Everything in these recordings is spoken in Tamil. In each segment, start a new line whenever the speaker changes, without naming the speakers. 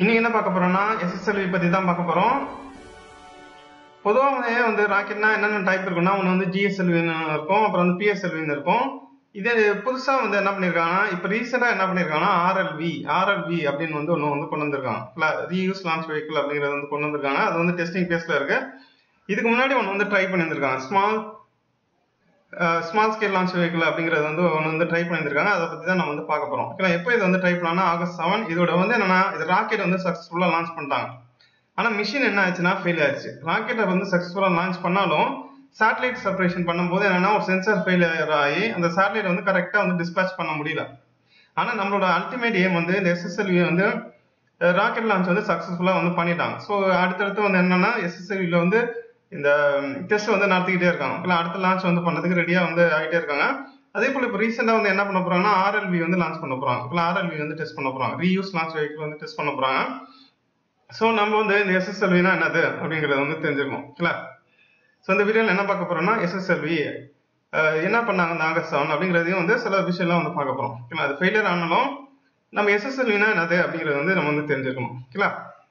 இன்னைக்கு என்ன பார்க்க போறோம்னா எஸ்எஸ்எல்வி பத்தி தான் பார்க்க போறோம் பொதுவாகவே வந்து ராக்கெட்னா என்னென்ன டைப் இருக்குன்னா ஒன்று வந்து ஜிஎஸ்எல்வின்னு இருக்கும் அப்புறம் வந்து பிஎஸ்எல்வின்னு இருக்கும் இதே புதுசா வந்து என்ன பண்ணிருக்காங்கன்னா இப்போ ரீசெண்டா என்ன பண்ணிருக்காங்கன்னா ஆர்எல்வி ஆர்எல்வி அப்படின்னு வந்து ஒன்று வந்து கொண்டு வந்திருக்காங்க ரீயூஸ் லான்ச் வெஹிக்கிள் அப்படிங்கறது வந்து கொண்டு வந்திருக்காங்க அது வந்து டெஸ்டிங் பேஸ்ல இருக்கு இதுக்கு முன்னாடி ஒன்று வந்து ட்ரை பண்ணியிருந்திருக்காங்க small small scale launch vehicle அப்படிங்கிறது வந்து ஒன்று வந்து ட்ரை பண்ணியிருக்காங்க அதை பற்றி தான் நம்ம வந்து பார்க்க போகிறோம் ஓகே எப்போ இது வந்து ட்ரை பண்ணலாம்னா ஆகஸ்ட் செவன் இதோட வந்து என்னன்னா இது ராக்கெட் வந்து சக்ஸஸ்ஃபுல்லாக லான்ச் பண்ணிட்டாங்க ஆனால் மிஷின் என்ன ஆச்சுன்னா ஃபெயில் ஆயிடுச்சு ராக்கெட்டை வந்து சக்ஸஸ்ஃபுல்லாக லான்ச் பண்ணாலும் சேட்டலைட் செப்பரேஷன் பண்ணும்போது என்னன்னா ஒரு சென்சார் ஃபெயிலியர் ஆகி அந்த சேட்டலைட் வந்து கரெக்டாக வந்து டிஸ்பேச் பண்ண முடியல ஆனால் நம்மளோட அல்டிமேட் ஏம் வந்து இந்த எஸ்எஸ்எல்வி வந்து ராக்கெட் லான்ச் வந்து சக்ஸஸ்ஃபுல்லாக வந்து பண்ணிட்டாங்க ஸோ அடுத்தடுத்து வந்து என்னன்னா எஸ்எஸ்எல்வியில் வந்து இந்த டெஸ்ட் வந்து நடத்திக்கிட்டே இருக்காங்க இல்லை அடுத்த லான்ச் வந்து பண்ணதுக்கு ரெடியாக வந்து ஆகிட்டே இருக்காங்க அதே போல் இப்போ ரீசெண்டாக வந்து என்ன பண்ண போறாங்கன்னா ஆர்எல்வி வந்து லான்ச் பண்ண போறாங்க இல்லை ஆர்எல்வி வந்து டெஸ்ட் பண்ண போறாங்க ரீயூஸ் லான்ச் வெஹிக்கிள் வந்து டெஸ்ட் பண்ண போறாங்க ஸோ நம்ம வந்து இந்த எஸ்எஸ்எல்வினா என்னது அப்படிங்கறத வந்து தெரிஞ்சுக்கணும் இல்லை ஸோ இந்த வீடியோவில் என்ன பார்க்க போறோம்னா எஸ்எஸ்எல்வி என்ன பண்ணாங்க இந்த ஆகஸ்ட் செவன் அப்படிங்கிறதையும் வந்து சில விஷயம்லாம் வந்து பார்க்க போறோம் ஓகேங்களா அது ஃபெயிலியர் ஆனாலும் நம்ம எஸ்எஸ்எல்வினா என்னது அப்படிங்கிறது வந்து நம்ம வந்து தெரிஞ்சுக்கணும் ஓகேங்களா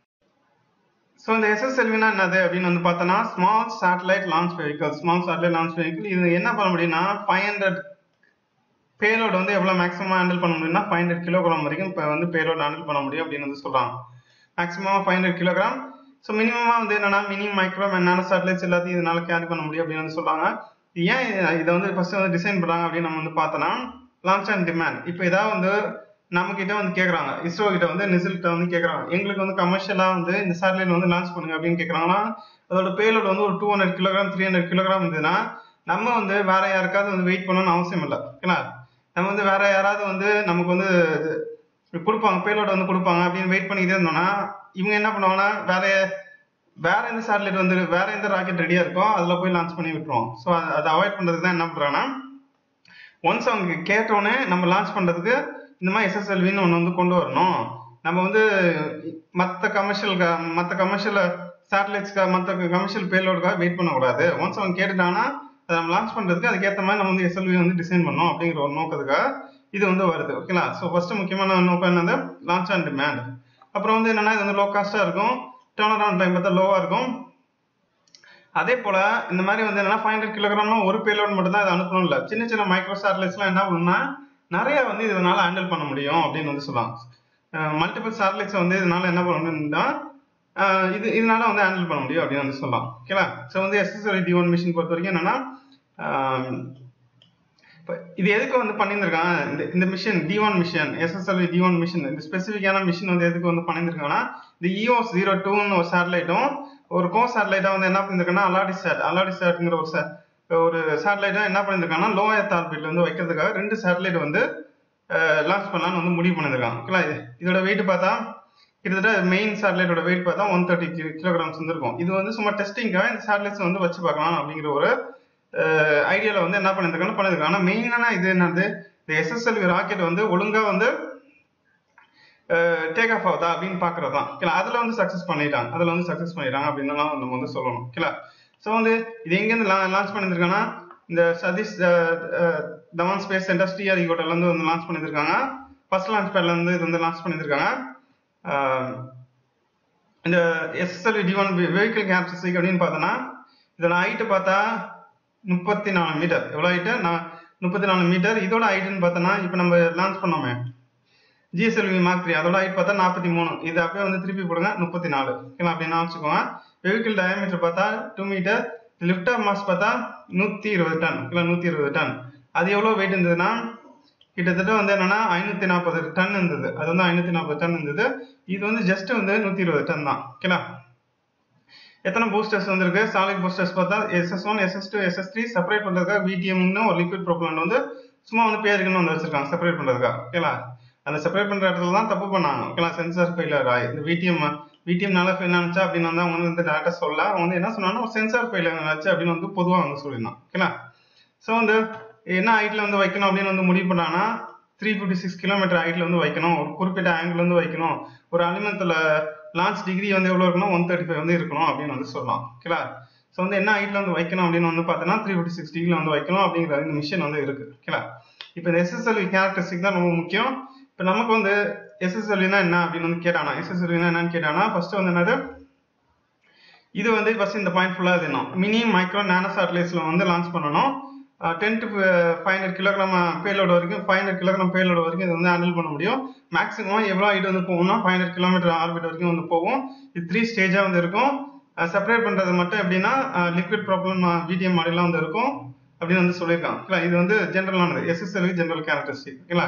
ஸோ இந்த எஸ்எஸ்எல்வினா என்னது அப்படின்னு வந்து பார்த்தோன்னா small satellite launch vehicle small satellite launch vehicle இது என்ன பண்ண முடியும்னா ஃபைவ் ஹண்ட்ரட் பேலோட் வந்து எவ்வளோ மேக்ஸிமம் ஹேண்டில் பண்ண முடியும்னா ஃபைவ் ஹண்ட்ரட் கிலோகிராம் வரைக்கும் இப்போ வந்து பேலோட் ஹேண்டில் பண்ண முடியும் அப்படின்னு வந்து சொல்கிறாங்க maximum five hundred kilogram so மினிமமாக வந்து என்னன்னா மினி மைக்ரோ நானோ சேட்டலைட்ஸ் எல்லாத்தையும் இதனால கேரி பண்ண முடியும் அப்படின்னு வந்து சொல்கிறாங்க ஏன் இதை வந்து ஃபர்ஸ்ட் வந்து டிசைன் பண்ணுறாங்க அப்படின்னு நம்ம வந்து பார்த்தோன்னா லான்ச் அண்ட் டிமாண்ட் இப்போ ஏதாவது வந்து நம்ம கிட்ட வந்து கேக்குறாங்க இஸ்ரோ கிட்ட வந்து நிசில் கிட்ட வந்து கேக்குறாங்க எங்களுக்கு வந்து கமர்ஷியலா வந்து இந்த சேட்டலைட் வந்து லான்ச் பண்ணுங்க அப்படின்னு கேக்குறாங்கன்னா அதோட பேலோட் வந்து ஒரு two hundred kilogram three hundred kilogram இருந்ததுன்னா நம்ம வந்து வேற யாருக்காவது வந்து வெயிட் பண்ணணும்னு அவசியம் இல்லை ஓகேங்களா நம்ம வந்து வேற யாராவது வந்து நமக்கு வந்து கொடுப்பாங்க பேலோட் வந்து கொடுப்பாங்க அப்படின்னு வெயிட் பண்ணிக்கிட்டே இருந்தோம்னா இவங்க என்ன பண்ணுவாங்கன்னா வேற வேற எந்த சேட்டலைட் வந்து வேற எந்த ராக்கெட் ரெடியா இருக்கோ அதுல போய் லான்ச் பண்ணி விட்டுருவோம் ஸோ அதை அவாய்ட் பண்றதுக்கு தான் என்ன பண்றாங்கன்னா ஒன்ஸ் அவங்க கேட்டோன்னே நம்ம லான்ச் பண்றதுக்கு இந்த மாதிரி எஸ்எஸ்எல்வின்னு ஒன்று வந்து கொண்டு வரணும் நம்ம வந்து மற்ற கமர்ஷியல் மற்ற கமர்ஷியல் சேட்டலைட்ஸ்க்காக மற்ற கமர்ஷியல் பேலோடுக்காக வெயிட் பண்ணக்கூடாது ஒன்ஸ் அவங்க கேட்டுட்டாங்கன்னா அதை நம்ம லான்ச் பண்ணுறதுக்கு அதுக்கேற்ற மாதிரி நம்ம வந்து எஸ்எல்வி வந்து டிசைன் பண்ணோம் அப்படிங்கிற ஒரு நோக்கத்துக்காக இது வந்து வருது ஓகேங்களா ஸோ ஃபர்ஸ்ட் முக்கியமான நோக்கம் என்னது லான்ச் அண்ட் டிமாண்ட் அப்புறம் வந்து என்னன்னா இது வந்து லோ காஸ்ட்டாக இருக்கும் டேர்ன் அரவுண்ட் டைம் பார்த்தா லோவாக இருக்கும் அதே போல இந்த மாதிரி வந்து என்னன்னா ஃபைவ் ஹண்ட்ரட் கிலோகிராம்னா ஒரு பேலோட் மட்டும் தான் இதை அனுப்பணும் இல்லை சின்ன சின்ன மைக்ரோ சேட்டலைட்ஸ்லாம் என்ன பண்ணணும்னா நிறைய வந்து இதனால ஹேண்டில் பண்ண முடியும் அப்படின்னு வந்து சொல்லலாம் மல்டிபிள் சேட்டலைட்ஸ் வந்து இதனால என்ன பண்ணணும்னா இது இதனால வந்து ஹேண்டில் பண்ண முடியும் அப்படின்னு வந்து சொல்லலாம் ஓகேங்களா ஸோ வந்து எஸ்எஸ்எல் டி ஒன் மிஷின் பொறுத்த வரைக்கும் என்னன்னா இது எதுக்கு வந்து பண்ணியிருந்திருக்காங்க இந்த இந்த mission D one mission SSLV D one mission இந்த ஸ்பெசிஃபிக்கான மிஷின் வந்து எதுக்கு வந்து பண்ணியிருக்காங்கன்னா இந்த இஓஸ் ஜீரோ டூன்னு ஒரு சேட்டலைட்டும் ஒரு கோ சேட்டலைட்டா வந்து என்ன பண்ணியிருக்காங்கன்னா அலாடி சேட் அலாடி சேட்ங்கிற ஒரு ஒரு சேட்டலைட்டா என்ன பண்ணியிருக்காங்கன்னா லோ எர்த் ஆர்பிட்ல வந்து வைக்கிறதுக்காக ரெண்டு சேட்டலைட் வந்து லான்ச் பண்ணலாம்னு வந்து முடிவு பண்ணியிருக்காங்க ஓகேங்களா இதோட வெயிட் பார்த்தா கிட்டத்தட்ட மெயின் சேட்டலைட்டோட வெயிட் பார்த்தா ஒன் தேர்ட்டி கிலோகிராம்ஸ் வந்து இருக்கும் இது வந்து சும்மா டெஸ்டிங்காக இந்த சேட்டலைட்ஸ் வந்து வச்சு பார்க்கலாம் அப்படிங்கிற ஒரு ஐடியாவில் வந்து என்ன பண்ணியிருக்காங்கன்னா பண்ணியிருக்காங்க ஆனால் மெயினான இது என்னது இந்த எஸ்எஸ்எல்வி ராக்கெட் வந்து ஒழுங்காக வந்து டேக் ஆஃப் ஆகுதா அப்படின்னு பார்க்கறது தான் ஓகே அதில் வந்து சக்ஸஸ் பண்ணிட்டாங்க அதில் வந்து சக்ஸஸ் பண்ணிட்டாங்க அப்படின்னு நம்ம வந்து சொல்லணும் ஓகே ஸோ வந்து இது எங்கேருந்து லான்ச் பண்ணியிருக்காங்கன்னா இந்த சதீஷ் தவான் ஸ்பேஸ் சென்டர் ஸ்ரீஹரி ஹோட்டல்லேருந்து வந்து லான்ச் பண்ணியிருக்காங்க ஃபர்ஸ்ட் லான்ச் பேட்லேருந்து இது வந்து லான்ச் பண்ணியிருக்காங்க இந்த எஸ்எஸ்எல்வி டி ஒன் வெஹிக்கிள் கேப்சிக் அப்படின்னு பார்த்தோன்னா இதோட ஹைட்டு பார்த்தா முப்பத்தி நாலு மீட்டர் எவ்வளோ ஹைட்டு நான் முப்பத்தி நாலு மீட்டர் இதோட ஹைட்டுன்னு பார்த்தோன்னா இப்போ நம்ம லான்ச் பண்ணோமே ஜிஎஸ்எல்வி மார்க் த்ரீ அதோட ஹைட் பார்த்தா நாற்பத்தி மூணு இது அப்படியே வந்து திருப்பி போடுங்க முப்பத்தி நாலு ஓகேங்களா அப்படின்னு வச்சுக்கோங்க வெஹிக்கிள் டயமீட்டர் பார்த்தா two metre lift off mass பார்த்தா நூற்றி இருபது டன் இல்லை நூற்றி இருபது டன் அது எவ்வளோ வெயிட் இருந்ததுன்னா கிட்டத்தட்ட வந்து என்னன்னா ஐநூற்றி நாற்பது டன் இருந்தது அது வந்து ஐநூற்றி நாற்பது டன் இருந்தது இது வந்து ஜஸ்ட் வந்து நூற்றி இருபது டன் தான் ஓகேங்களா எத்தனை பூஸ்டர்ஸ் வந்திருக்கு சாலிட் பூஸ்டர்ஸ் பார்த்தா SS one SS two SS three separate பண்ணுறதுக்காக விடிஎம்னு ஒரு லிக்விட் ப்ரோப்ளண்ட் வந்து சும்மா வந்து பேருக்குன்னு வந்து வச்சிருக்காங்க செப்பரேட் பண்ணுறதுக்காக ஓகேங்களா அந்த செப்பரேட் பண்ணுற இடத்துல தான் தப்பு பண்ணாங்க ஓகேங்களா சென்சார் ஃபெயிலியர் ஆகி இந்த விடிஎம் விடிஎம்னால ஃபெயில் ஆனிச்சு அப்படின்னு வந்து அவங்க வந்து டேரக்டாக சொல்ல அவங்க வந்து என்ன சொன்னாங்கன்னா ஒரு சென்சார் ஃபெயிலியர் ஆச்சு அப்படின்னு வந்து பொதுவாக வந்து சொல்லியிருந்தாங்க ஓகேங்களா ஸோ வந்து என்ன ஹைட்ல வந்து வைக்கணும் அப்படின்னு வந்து முடிவு பண்ணாங்கன்னா த்ரீ ஃபிஃப்டி சிக்ஸ் கிலோமீட்டர் ஹைட்ல வந்து வைக்கணும் ஒரு குறிப்பிட்ட ஆங்கிள் வந்து வைக்கணும் ஒரு அலிமெண்ட்ல லான்ச் டிகிரி வந்து எவ்வளோ இருக்கணும் ஒன் தேர்ட்டி ஃபைவ் வந்து இருக்கணும் அப்படின்னு வந்து சொல்லலாம் ஓகேங்களா ஸோ வந்து என்ன ஹைட்ல வந்து வைக்கணும் அப்படின்னு வந்து பார்த்தோன்னா த்ரீ ஃபிஃப்டி சிக்ஸ் டிகிரில வந்து வைக்கணும் அப்படிங்கிற இந்த மிஷின் வந்து இருக்கு ஓகேங்களா இப்போ இந்த எஸ்எஸ்எல்வி கேரக்டரிஸ்டிக் தான் ரொம்ப முக்கியம் இப்போ நமக்கு வந்து எஸ்எஸ்எல்வினா என்ன அப்படின்னு வந்து கேட்டானா எஸ்எஸ்எல்வினா என்னன்னு கேட்டானா ஃபர்ஸ்ட் வந்து என்னது இது வந்து ஃபர்ஸ்ட் இந்த பாயிண்ட் ஃபுல்லாக இது என்ன மினி மைக்ரோ நானோ சேட்டலைட்ஸ்ல வந்து லான்ச் பண்ணணும் ten to five hundred kilogram பேலோட வரைக்கும் ஃபைவ் ஹண்ட்ரட் கிலோகிராம் பேலோட வரைக்கும் இது வந்து ஹேண்டில் பண்ண முடியும் மேக்ஸிமம் எவ்வளோ ஹைட் வந்து போகும்னா ஃபைவ் ஹண்ட்ரட் கிலோமீட்டர் ஆர்பிட் வரைக்கும் வந்து போகும் இது த்ரீ ஸ்டேஜாக வந்து இருக்கும் செப்பரேட் பண்ணுறது மட்டும் எப்படின்னா லிக்விட் ப்ராப்ளம் விடிஎம் மாடலாம் வந்து இருக்கும் அப்படின்னு வந்து சொல்லியிருக்காங்க ஓகேங்களா இது வந்து ஜென்ரலானது எஸ்எஸ்எல்வி ஜென்ரல் கேரக்டரிஸ்டிக் ஓகேங்களா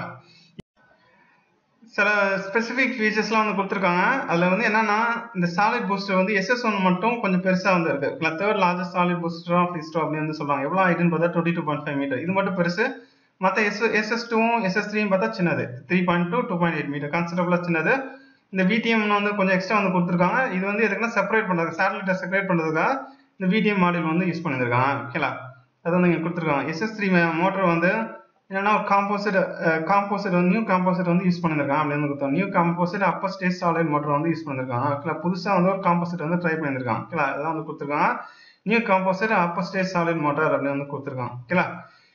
சில ஸ்பெசிஃபிக் ஃபீச்சர்ஸ்லாம் வந்து கொடுத்துருக்காங்க அதில் வந்து என்னன்னா இந்த சாலிட் பூஸ்டர் வந்து எஸ்எஸ் ஒன் மட்டும் கொஞ்சம் பெருசாக வந்து இருக்கு third largest solid booster of ISRO அப்படின்னு வந்து சொல்றாங்க எவ்வளோ ஹைட்னு பார்த்தா twenty two point five metre இது மட்டும் பெருசு மற்ற எஸ் எஸ்எஸ் டூவும் எஸ்எஸ் த்ரீயும் பார்த்தா சின்னது three point two two point eight metre கன்சிடபிளாக சின்னது இந்த விடிஎம் வந்து கொஞ்சம் எக்ஸ்ட்ரா வந்து கொடுத்துருக்காங்க இது வந்து எதுக்குன்னா செப்பரேட் பண்ணுறது சேட்டலைட்டை செப்பரேட் பண்ணுறதுக்காக இந்த விடிஎம் மாடல் வந்து யூஸ் பண்ணியிருக்காங்க ஓகேலா அது வந்து இங்கே கொடுத்துருக்காங்க எஸ்எஸ் த்ரீ மோட்டர் வந்து என்னன்னா ஒரு காம்போசிட் காம்போசிட் வந்து நியூ காம்போசிட் வந்து யூஸ் பண்ணிருக்காங்க அப்படின்னு கொடுத்தோம் new composite upper stage solid motor வந்து யூஸ் பண்ணிருக்காங்க ஓகேலா புதுசாக வந்து ஒரு காம்போசிட் வந்து ட்ரை பண்ணியிருக்காங்க ஓகேலா அதான் வந்து கொடுத்துருக்காங்க new composite upper stage solid motor அப்படின்னு வந்து கொடுத்துருக்காங்க ஓகேலா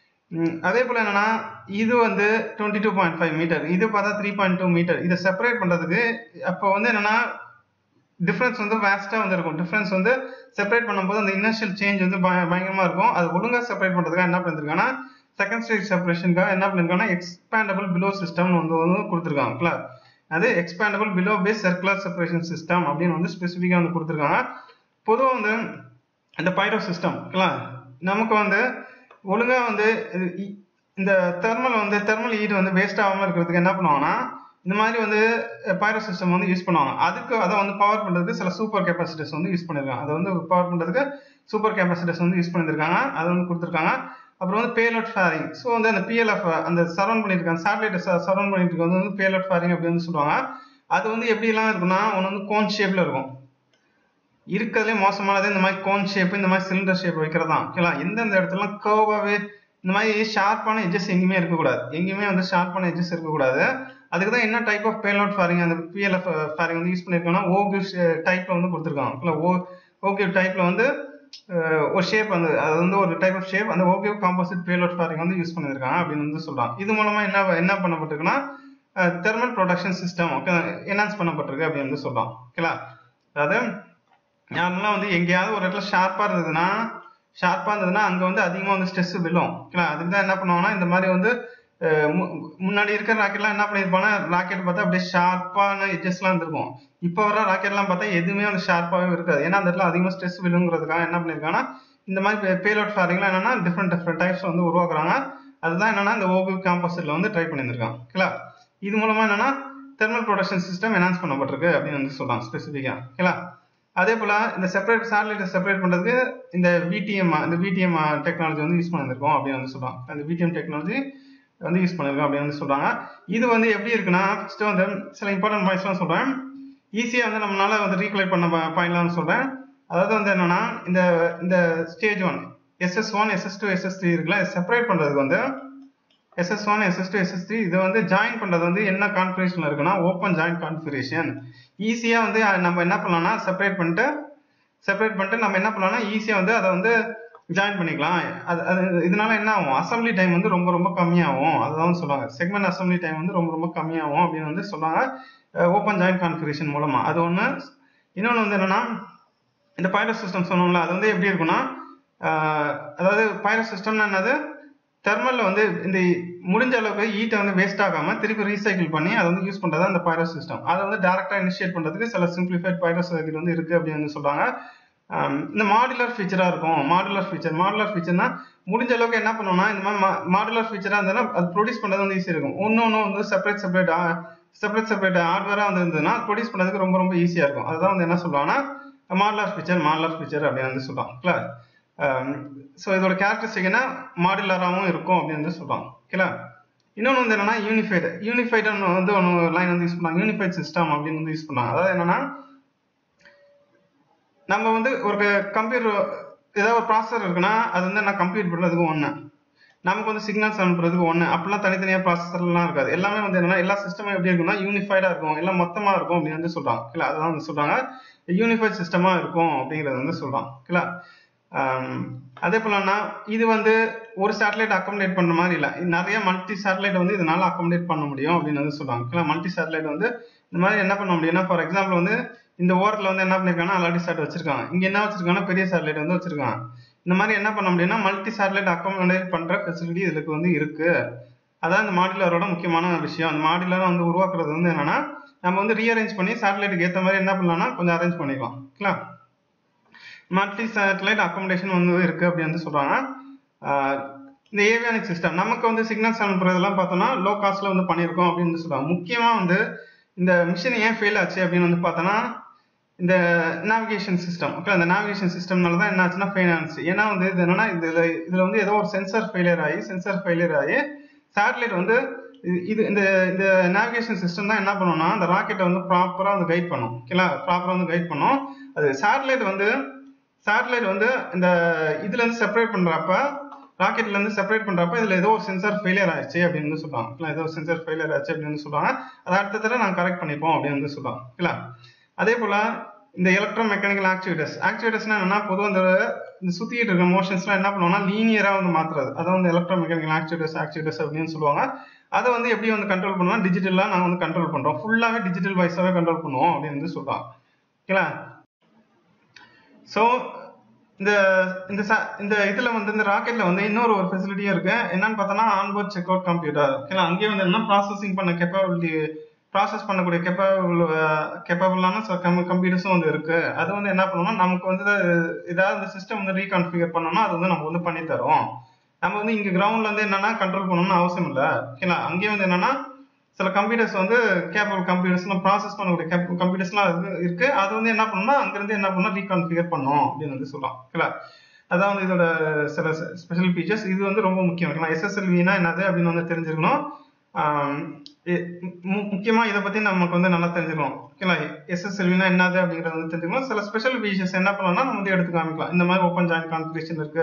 அதே போல என்னன்னா இது வந்து twenty two point five metre இது பார்த்தா த்ரீ பாயிண்ட் டூ மீட்டர் இதை செப்பரேட் பண்றதுக்கு அப்போ வந்து என்னன்னா டிஃப்ரென்ஸ் வந்து வேஸ்டா வந்து இருக்கும் டிஃப்ரென்ஸ் வந்து செப்பரேட் பண்ணும்போது அந்த இனிஷியல் சேஞ்ச் வந்து பயங்கரமா இருக்கும் அது ஒழுங்கா செப்பரேட் பண்றதுக்காக என்ன பண்ணிருக்காங்கன்னா செகண்ட் ஸ்டேஜ் செப்பரேஷனுக்காக என்ன பண்ணிருக்காங்கன்னா எக்ஸ்பேண்டபிள் பிலோ சிஸ்டம் வந்து வந்து கொடுத்துருக்காங்க அது expandable below base circular separation system அப்படின்னு வந்து ஸ்பெசிஃபிக்காக வந்து கொடுத்துருக்காங்க பொதுவாக வந்து இந்த பைரோ சிஸ்டம் நமக்கு வந்து ஒழுங்கா வந்து இந்த தெர்மல் வந்து தெர்மல் ஹீட் வந்து வேஸ்ட் ஆகாம இருக்கிறதுக்கு என்ன பண்ணுவாங்கன்னா இந்த மாதிரி வந்து பைரோ சிஸ்டம் வந்து யூஸ் பண்ணுவாங்க அதுக்கு அதை வந்து பவர் பண்றதுக்கு சில சூப்பர் கெப்பாசிட்டர்ஸ் வந்து யூஸ் பண்ணிருக்காங்க அதை வந்து பவர் பண்றதுக்கு சூப்பர் கெப்பாசிட்டர்ஸ் வந்து யூஸ் பண்ணிருக்காங்க அதை வந்து கொடுத்துருக்காங்க அப்புறம் வந்து பேலோட் ஃபேரிங் ஸோ வந்து அந்த பிஎல்எஃப் அந்த சரௌண்ட் பண்ணியிருக்காங்க சேட்டலைட் சரௌண்ட் பண்ணிட்டு இருக்கிறது வந்து பேலோட் ஃபேரிங் அப்படின்னு வந்து சொல்லுவாங்க அது வந்து எப்படிலாம் இருக்குன்னா ஒன்று வந்து கோன் ஷேப்ல இருக்கும் இருக்கிறதுலே மோசமானது இந்த மாதிரி கோன் ஷேப் இந்த மாதிரி சிலிண்டர் ஷேப் வைக்கிறது தான் ஓகேங்களா எந்தெந்த இடத்துலலாம் கர்வாகவே இந்த மாதிரி ஷார்ப்பான எஜஸ் எங்கேயுமே இருக்கக்கூடாது எங்கேயுமே வந்து ஷார்ப்பான எஜஸ் இருக்கக்கூடாது அதுக்கு தான் என்ன டைப் ஆஃப் பேலோட் ஃபேரிங் அந்த பிஎல்எஃப் ஃபேரிங் வந்து யூஸ் பண்ணியிருக்காங்கன்னா ஓகிவ் டைப்ல வந்து கொடுத்துருக்காங்க ஓ ஓகிவ் டைப்ல வந்து ஒரு ஷேப் வந்து அது வந்து ஒரு டைப் ஆஃப் ஷேப் அந்த ஓகிவ் காம்போசிட் பேலோட் ஃபேரிங் வந்து யூஸ் பண்ணியிருக்காங்க அப்படின்னு வந்து சொல்றாங்க இது மூலமா என்ன என்ன பண்ணப்பட்டிருக்குன்னா thermal protection system okay enhance பண்ணப்பட்டிருக்கு அப்படின்னு வந்து சொல்றோம் ஓகேங்களா அதாவது நார்மலாக வந்து எங்கேயாவது ஒரு இடத்துல ஷார்ப்பாக இருந்ததுன்னா ஷார்ப்பாக இருந்ததுன்னா அங்கே வந்து அதிகமாக வந்து ஸ்ட்ரெஸ் விழும் ஓகேங்களா அதுக்கு தான் என்ன பண்ணுவாங்கன்னா இந்த மாதிரி வந்து முன்னாடி இருக்கிற ராக்கெட்லாம் என்ன பண்ணியிருப்பாங்கன்னா ராக்கெட் பார்த்தா அப்படியே ஷார்ப்பான எட்ஜஸ்லாம் இருந்திருக்கும் இப்போ வர ராக்கெட்லாம் பார்த்தா எதுவுமே வந்து ஷார்ப்பாகவே இருக்காது ஏன்னா அந்த இடத்துல அதிகமாக ஸ்ட்ரெஸ் விழுங்கிறதுக்காக என்ன பண்ணியிருக்காங்கன்னா இந்த மாதிரி பேலோட் ஃபேரிங்லாம் என்னன்னா டிஃப்ரெண்ட் டிஃப்ரெண்ட் டைப்ஸ் வந்து உருவாக்குறாங்க அதுதான் என்னன்னா இந்த ஓகு காம்போசிட்ல வந்து ட்ரை பண்ணியிருக்காங்க ஓகேங்களா இது மூலமா என்னன்னா தெர்மல் ப்ரொடக்ஷன் சிஸ்டம் என்ஹான்ஸ் பண்ணப்பட்டிருக்கு அப்படின்னு வந்து சொல்லலாம் ஸ்பெசிஃபிக்கா ஓகேங்களா அதே போல இந்த செப்பரேட் சேட்டலைட்டை செப்பரேட் பண்றதுக்கு இந்த விடிஎம் இந்த விடிஎம் டெக்னாலஜி வந்து யூஸ் பண்ணிருக்கோம் அப்படின்னு வந்து சொல்றாங்க அந்த விடிஎம் டெக்னாலஜி வந்து யூஸ் பண்ணிருக்கோம் அப்படின்னு வந்து சொல்றாங்க இது வந்து எப்படி இருக்குன்னா ஃபர்ஸ்ட் வந்து சில இம்பார்ட்டன்ட் பாயிண்ட்ஸ்லாம் சொல்றேன் ஈஸியா வந்து நம்மளால வந்து ரீகலெக்ட் பண்ண பாயிண்ட்லாம் சொல்றேன் அதாவது வந்து என்னன்னா இந்த இந்த stage one SS one SS two SS three இருக்குல்ல செப்பரேட் பண்றதுக்கு வந்து SS one SS two SS three இதை வந்து ஜாயின் பண்றது வந்து என்ன கான்ஃபிகரேஷன்ல இருக்குன்னா ஓப்பன் ஜாயின் கான்ஃபிகரேஷன் ஈஸியா வந்து நம்ம என்ன பண்ணலாம்னா செப்பரேட் பண்ணிட்டு செப்பரேட் பண்ணிட்டு நம்ம என்ன பண்ணலாம்னா ஈஸியா வந்து அதை வந்து ஜாயின் பண்ணிக்கலாம் அது அது இதனால என்ன ஆகும் அசம்பிளி டைம் வந்து ரொம்ப ரொம்ப கம்மியாகும் அதுதான் சொல்லுவாங்க செக்மெண்ட் அசம்பிளி டைம் வந்து ரொம்ப ரொம்ப கம்மியாகும் அப்படின்னு வந்து சொன்னாங்க ஓப்பன் ஜாயின் கான்ஃபிகரேஷன் மூலமா அது ஒன்று இன்னொன்று வந்து என்னன்னா இந்த பைலோ சிஸ்டம் சொன்னோம்ல அது வந்து எப்படி இருக்கும்னா அதாவது பைலோ சிஸ்டம்னா என்னது தெர்மல்ல வந்து இந்த முடிஞ்ச அளவுக்கு ஈட்டை வந்து வேஸ்ட் ஆகாம திருப்பி ரீசைக்கிள் பண்ணி அதை வந்து யூஸ் பண்றது அந்த பைரோ சிஸ்டம் அதை வந்து டேரக்டா இனிஷியேட் பண்றதுக்கு சில சிம்பிளிஃபைட் பைரோ சர்க்கிட் வந்து இருக்கு அப்படின்னு வந்து சொல்றாங்க இந்த மாடுலர் ஃபீச்சரா இருக்கும் மாடுலர் ஃபீச்சர் மாடுலர் ஃபீச்சர்னா முடிஞ்ச அளவுக்கு என்ன பண்ணணும்னா இந்த மாதிரி மாடுலர் ஃபீச்சரா இருந்தாலும் அது ப்ரொடியூஸ் பண்றது வந்து ஈஸியா இருக்கும் ஒன்னொன்னு வந்து செப்பரேட் செப்பரேட் செப்பரேட் செப்பரேட் ஹார்ட்வேரா வந்து இருந்ததுன்னா ப்ரொடியூஸ் பண்றதுக்கு ரொம்ப ரொம்ப ஈஸியா இருக்கும் அதுதான் வந்து என்ன சொல்லுவாங்கன்னா மாடுலர் ஃபீச்சர் மாடுலர் ஃபீச்சர் அப்படின்னு வந்து சொல்லுவாங்க ஸோ இதோட கேரக்டரிஸ்டிக் என்ன மாடுலராகவும் இருக்கும் அப்படின்னு வந்து சொல்றாங்க ஓகேலா இன்னொன்று வந்து என்னன்னா யூனிஃபைடு யூனிஃபைடுன்னு வந்து ஒன்று லைன் வந்து யூஸ் பண்ணாங்க யூனிஃபைட் சிஸ்டம் அப்படின்னு வந்து யூஸ் பண்ணாங்க அதாவது என்னன்னா நம்ம வந்து ஒரு கம்ப்யூட்டர் ஏதாவது ஒரு ப்ராசஸர் இருக்குன்னா அது வந்து நான் கம்ப்யூட் பண்ணுறதுக்கு ஒன்று நமக்கு வந்து சிக்னல்ஸ் அனுப்புறதுக்கு ஒன்று அப்படிலாம் தனித்தனியாக ப்ராசஸர்லாம் இருக்காது எல்லாமே வந்து என்னன்னா எல்லா சிஸ்டமும் எப்படி இருக்கும்னா யூனிஃபைடாக இருக்கும் எல்லாம் மொத்தமாக இருக்கும் அப்படின்னு வந்து சொல்கிறாங்க இல்லை அதான் வந்து சொல்கிறாங்க யூனிஃபைட் சிஸ்டமாக இருக்கும் அப்படிங்கிறது வந்து சொல்கிறாங்க ஓகேலா அதே போலன்னா இது வந்து ஒரு சேட்டலைட் அக்கோமடேட் பண்ற மாதிரி இல்லை நிறைய மல்டி சேட்டலைட் வந்து இதனால அக்கோமடேட் பண்ண முடியும் அப்படின்னு வந்து சொல்லுவாங்க மல்டி சேட்டலைட் வந்து இந்த மாதிரி என்ன பண்ண முடியும்னா ஃபார் எக்ஸாம்பிள் வந்து இந்த ஓரத்தில் வந்து என்ன பண்ணிருக்காங்கன்னா அலாடி சேட் வச்சிருக்காங்க இங்க என்ன வச்சிருக்காங்கன்னா பெரிய சேட்டலைட் வந்து வச்சிருக்காங்க இந்த மாதிரி என்ன பண்ண முடியும்னா மல்டி சேட்டலைட் அக்கோமடேட் பண்ற ஃபெசிலிட்டி இதுக்கு வந்து இருக்கு அதான் இந்த மாடுலரோட முக்கியமான விஷயம் அந்த மாடுலரை வந்து உருவாக்குறது வந்து என்னன்னா நம்ம வந்து ரீஅரேஞ்ச் பண்ணி சேட்டலைட்டுக்கு ஏற்ற மாதிரி என்ன பண்ணலாம்னா கொஞ்சம் அரேஞ்ச் பண்ணிக்கலாம் ஓகேங்களா மல்டி சேட்டலைட் அக்கோமடேஷன் வந்து இருக்கு அப்படி வந்து சொல்றாங்க இந்த ஏவியானிக் சிஸ்டம் நமக்கு வந்து சிக்னல்ஸ் அனுப்புறதெல்லாம் பார்த்தோம்னா லோ காஸ்ட்ல வந்து பண்ணியிருக்கோம் அப்படின்னு சொல்றாங்க முக்கியமா வந்து இந்த மிஷின் ஏன் ஃபெயில் ஆச்சு அப்படின்னு வந்து பார்த்தோன்னா இந்த நேவிகேஷன் சிஸ்டம் ஓகே அந்த நேவிகேஷன் சிஸ்டம்னால தான் என்ன ஆச்சுன்னா ஃபெயில் ஆச்சு ஏன்னா வந்து இது என்னன்னா இதுல இதுல வந்து ஏதோ ஒரு சென்சர் ஃபெயிலியர் ஆகி சென்சர் ஃபெயிலியர் ஆகி சேட்டலைட் வந்து இது இந்த இந்த நேவிகேஷன் சிஸ்டம் தான் என்ன பண்ணும்னா அந்த ராக்கெட்டை வந்து ப்ராப்பரா வந்து கைட் பண்ணும் ஓகேங்களா ப்ராப்பரா வந்து கைட் பண்ணும் அது சேட்டலைட் வந்து சேட்டலைட் வந்து இந்த இதுல இருந்து செப்பரேட் பண்றப்ப ராக்கெட்ல இருந்து செப்பரேட் பண்றப்ப இதுல ஏதோ ஒரு சென்சார் ஃபெயிலியர் ஆயிடுச்சு அப்படின்னு வந்து சொல்லுவாங்க ஏதோ ஒரு சென்சார் ஃபெயிலியர் ஆச்சு அப்படின்னு வந்து சொல்லுவாங்க அதை அடுத்த தடவை நாங்கள் கரெக்ட் பண்ணிப்போம் அப்படின்னு வந்து சொல்லுவாங்க ஓகேங்களா அதே போல இந்த எலக்ட்ரோ மெக்கானிக்கல் ஆக்டிவிட்டஸ் ஆக்டிவிட்டஸ்னா என்னன்னா பொதுவாக இந்த இந்த சுத்திட்டு இருக்க மோஷன்ஸ்லாம் என்ன பண்ணுவோம்னா லீனியரா வந்து மாத்துறது அதை வந்து எலக்ட்ரோ மெக்கானிக்கல் ஆக்டிவிட்டஸ் ஆக்டிவிட்டஸ் அப்படின்னு சொல்லுவாங்க அதை வந்து எப்படி வந்து கண்ட்ரோல் பண்ணுவோம் டிஜிட்டலா நாங்கள் வந்து கண்ட்ரோல் பண்றோம் ஃபுல்லாவே டிஜிட்டல் வைஸாவே கண்ட்ரோல் பண்ணுவோம் அப்படின்னு வந்து சொல்லுவாங்க ஓகேங்களா ஸோ இந்த இந்த இந்த இதுல வந்து இந்த ராக்கெட்ல வந்து இன்னொரு ஒரு ஃபெசிலிட்டியும் இருக்கு என்னன்னு பார்த்தோம்னா ஆன்போர்ட் செக் அவுட் கம்ப்யூட்டர் ஓகேங்களா அங்கேயே வந்து என்ன ப்ராசஸிங் பண்ண கெப்பாபிலிட்டி ப்ராசஸ் பண்ணக்கூடிய கெப்பாபிள் கெப்பாபிளான கம்ப்யூட்டர்ஸும் வந்து இருக்கு அது வந்து என்ன பண்ணணும்னா நமக்கு வந்து ஏதாவது இந்த சிஸ்டம் வந்து ரீகான்ஃபிகர் பண்ணோம்னா அது வந்து நம்ம வந்து பண்ணி தரோம் நம்ம வந்து இங்க கிரவுண்ட்ல வந்து என்னன்னா கண்ட்ரோல் பண்ணணும்னு அவசியம் இல்லை ஓகேங்களா அங்கேயே வந்து என்னன்னா சில கம்ப்யூட்டர்ஸ் வந்து கேப்பபிள் கம்ப்யூட்டர்ஸ்லாம் ப்ராசஸ் பண்ணக்கூடிய கேப்பபிள் கம்ப்யூட்டர்ஸ்லாம் இருக்கு அது வந்து என்ன பண்ணணும்னா அங்கிருந்து என்ன பண்ணணும் ரீகான்ஃபிகர் பண்ணும் அப்படின்னு வந்து சொல்லலாம் ஓகேங்களா அதான் வந்து இதோட சில ஸ்பெஷல் ஃபீச்சர்ஸ் இது வந்து ரொம்ப முக்கியம் ஓகேங்களா எஸ்எஸ்எல்வினா என்னது அப்படின்னு வந்து தெரிஞ்சுக்கணும் முக்கியமா இதை பத்தி நமக்கு வந்து நல்லா தெரிஞ்சுக்கணும் ஓகேங்களா எஸ்எஸ்எல்வினா என்னது அப்படிங்கறத வந்து தெரிஞ்சுக்கணும் சில ஸ்பெஷல் ஃபீச்சர்ஸ் என்ன பண்ணலாம்னா நம்ம வந்து எடுத்து காமிக்கலாம் இந்த மாதிரி ஓப்பன் ஜாயின் கான்ஃபிகரேஷன் இருக்கு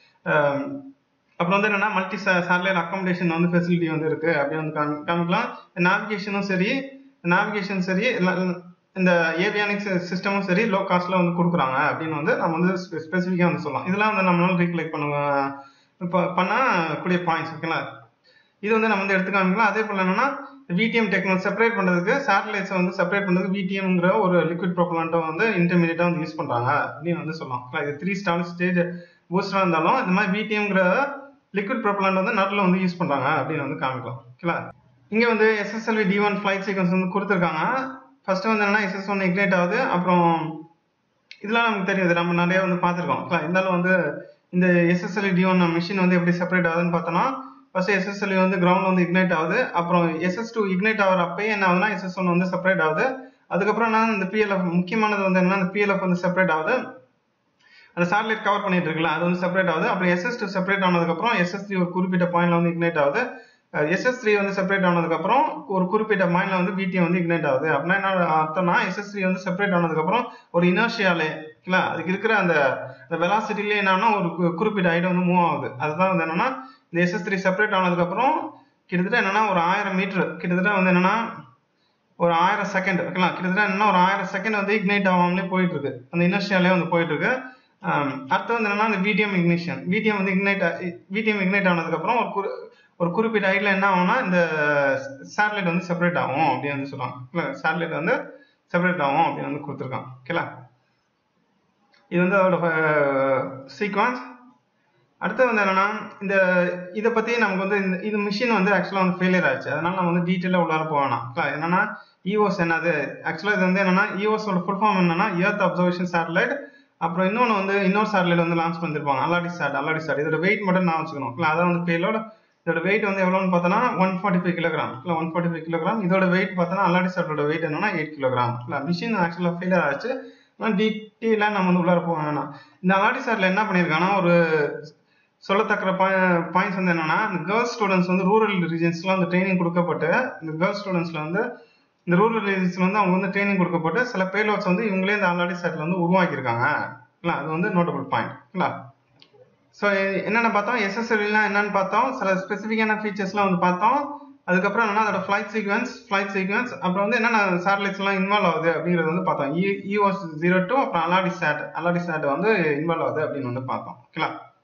அப்புறம் வந்து என்னன்னா மல்டி சேட்டலைட் அக்காமடேஷன் வந்து ஃபெசிலிட்டி வந்து இருக்கு அப்படி வந்து காமிக்கலாம் நேவிகேஷனும் சரி நேவிகேஷன் சரி இந்த ஏவியானிக் சிஸ்டமும் சரி லோ காஸ்ட்ல வந்து கொடுக்குறாங்க அப்படின்னு வந்து நம்ம வந்து ஸ்பெசிஃபிக்காக வந்து சொல்லலாம் இதெல்லாம் வந்து நம்மளால ரீகலெக்ட் பண்ண பண்ணக்கூடிய பாயிண்ட்ஸ் ஓகேங்களா இது வந்து நம்ம வந்து எடுத்து காமிக்கலாம் அதே போல என்னன்னா விடிஎம் டெக்னாலஜி செப்பரேட் பண்றதுக்கு சேட்டலைட்ஸ் வந்து செப்பரேட் பண்றதுக்கு விடிஎம்ங்கிற ஒரு லிக்விட் ப்ரோப்பலண்ட்டை வந்து இன்டர்மீடியட்டா வந்து யூஸ் பண்றாங்க அப்படின்னு வந்து சொல்லலாம் இது த்ரீ ஸ்டார் ஸ்டேஜ் பூஸ்டரா இருந்தாலும் இந்த மாதிரி விடிஎம்ங்கிற லிக்விட் ப்ரோப்பலண்ட் வந்து நடுவில் வந்து யூஸ் பண்றாங்க அப்படின்னு வந்து காமிக்கலாம் ஓகேங்களா இங்க வந்து SSLV D one flight sequence வந்து கொடுத்துருக்காங்க ஃபர்ஸ்ட் வந்து என்னன்னா எஸ்எஸ் ஒன் இக்னேட் ஆகுது அப்புறம் இதெல்லாம் நமக்கு தெரியாது நம்ம நிறைய வந்து பார்த்துருக்கோம் இருந்தாலும் வந்து இந்த எஸ்எஸ்எல்வி டி ஒன் மிஷின் வந்து எப்படி செப்பரேட் ஆகுதுன்னு பார்த்தோம்னா ஃபர்ஸ்ட் எஸ்எஸ்எல்வி வந்து கிரவுண்ட் வந்து இக்னைட் ஆகுது அப்புறம் எஸ்எஸ் டூ இக்னைட் ஆகிற அப்பயே என்ன ஆகுதுன்னா எஸ்எஸ் ஒன் வந்து செப்பரேட் ஆகுது அதுக்கப்புறம் என்ன இந்த பிஎல்எஃப் முக்கியமானது வந்து என்னன்னா இந்த பிஎல்எஃப் வந்து செப்பரேட் ஆகுது அந்த சேட்டலைட் கவர் பண்ணிட்டு இருக்குல்ல அது வந்து செப்பரேட் ஆகுது அப்புறம் எஸ்எஸ் டூ செப்பரேட் ஆனதுக்கப்புறம் எஸ்எஸ் த்ரீ ஒரு குறிப்பிட்ட பாயிண்ட்ல வந்து இக்னைட் ஆகுது எஸ்எஸ் த்ரீ வந்து செப்பரேட் ஆனதுக்கப்புறம் ஒரு குறிப்பிட்ட பாயிண்ட்ல வந்து பிடிஎம் வந்து இக்னைட் ஆகுது அப்படின்னா என்ன அர்த்தம்னா எஸ்எஸ் த்ரீ வந்து செப்பரேட் ஆனதுக்கப்புறம் ஒரு இனர்ஷியாலே இல்ல அதுக்கு இருக்கிற அந்த வெலாசிட்டிலே என்னன்னா ஒரு குறிப்பிட்ட ஐட்டம் வந்து மூவ் ஆகுது அதுதான் வந்து என்னன்னா இந்த எஸ்எஸ் த்ரீ செப்பரேட் ஆனதுக்கப்புறம் கிட்டத்தட்ட என்னன்னா ஒரு ஆயிரம் மீட்டர் கிட்டத்தட்ட வந்து என்னன்னா ஒரு ஆயிரம் செகண்ட் ஓகேங்களா கிட்டத்தட்ட என்னன்னா ஒரு ஆயிரம் செகண்ட் வந்து இக்னைட் ஆகாமலே போயிட்டு இருக்கு அந்த இனர்ஷியாலே வந்து போயிட்டு இருக்கு அடுத்து வந்து என்னன்னா இந்த விடிஎம் இக்னிஷன் விடிஎம் வந்து இக்னைட் விடிஎம் இக்னைட் ஆனதுக்கப்புறம் ஒரு குறி ஒரு குறிப்பிட்ட ஹைட்ல என்ன ஆகும்னா இந்த சேட்டலைட் வந்து செப்பரேட் ஆகும் அப்படின்னு வந்து சொல்லுவாங்க சேட்டலைட் வந்து செப்பரேட் ஆகும் அப்படின்னு வந்து கொடுத்துருக்கான் ஓகேலா இது வந்து அதோட சீக்வன்ஸ் அடுத்து வந்து என்னன்னா இந்த இதை பத்தி நமக்கு வந்து இந்த இது மிஷின் வந்து ஆக்சுவலா வந்து ஃபெயிலியர் ஆச்சு அதனால நம்ம வந்து டீட்டெயிலாக உள்ளார போவேணாம் என்னன்னா இஓஸ் என்னது ஆக்சுவலா இது வந்து என்னன்னா இஓஸோட ஃபுல் ஃபார்ம் என்னன்னா எர்த் அப்சர்வேஷன் சேட்டலைட் அப்புறம் இன்னொன்று வந்து இன்னொரு சேட்டலைட் வந்து லான்ச் பண்ணிருப்பாங்க அல்லாடி சாட் அல்லாடி சாட் இதோட வெயிட் மட்டும் நான் வச்சுக்கணும் இல்லை அதான் வந்து பேலோட இதோட வெயிட் வந்து எவ்வளோன்னு பார்த்தோன்னா ஒன் ஃபார்ட்டி ஃபைவ் கிலோகிராம் இல்லை ஒன் ஃபார்ட்டி ஃபைவ் கிலோகிராம் இதோட வெயிட் பார்த்தோன்னா அல்லாடி சாட்டோட வெயிட் என்னன்னா எயிட் கிலோகிராம் இல்லை மிஷின் ஆக்சுவலாக ஃபெயிலியர் ஆச்சு ஆனால் டீட்டெயிலாக நம்ம வந்து உள்ளார போக வேணாம் இந்த அல்லாடி சாட்ல என்ன பண்ணியிருக்காங்கன்னா ஒரு சொல்லத்தக்கிற பாயிண்ட்ஸ் வந்து என்னன்னா இந்த கேர்ள்ஸ் ஸ்டூடெண்ட்ஸ் வந்து ரூரல் ரீஜன்ஸ்லாம் வந்து ட்ரைனிங் கொடுக்கப்பட்டு இந்த கேர்ள்ஸ் ஸ்டூடெண்ட்ஸ்ல வந்து இந்த ரூரல் ரீஜன்ஸ்ல வந்து அவங்க வந்து ட்ரைனிங் கொடுக்கப்பட்டு சில பேலோட்ஸ் வந்து இவங்களே இந்த ஆல்ரெடி செட்ல வந்து உருவாக்கியிருக்காங்க அது வந்து நோட்டபிள் பாயிண்ட் ஸோ என்னென்ன பார்த்தோம் எஸ்எஸ்எல்னா என்னன்னு பார்த்தோம் சில ஸ்பெசிஃபிக்கான ஃபீச்சர்ஸ்லாம் வந்து பார்த்தோம் அதுக்கப்புறம் என்னன்னா அதோட ஃபிளைட் சீக்வன்ஸ் ஃபிளைட் சீக்வன்ஸ் அப்புறம் வந்து என்னென்ன சேட்டலைட்ஸ் எல்லாம் இன்வால்வ் ஆகுது அப்படிங்கிறது வந்து பார்த்தோம் இஓஎஸ் ஜீரோ டூ அப்புறம் அலாடி சேட் அலாடி சேட் வந்து இன்வால்வ் ஆகுது அப்படின்னு வந்து பார்த்தோம் ஓகேங்களா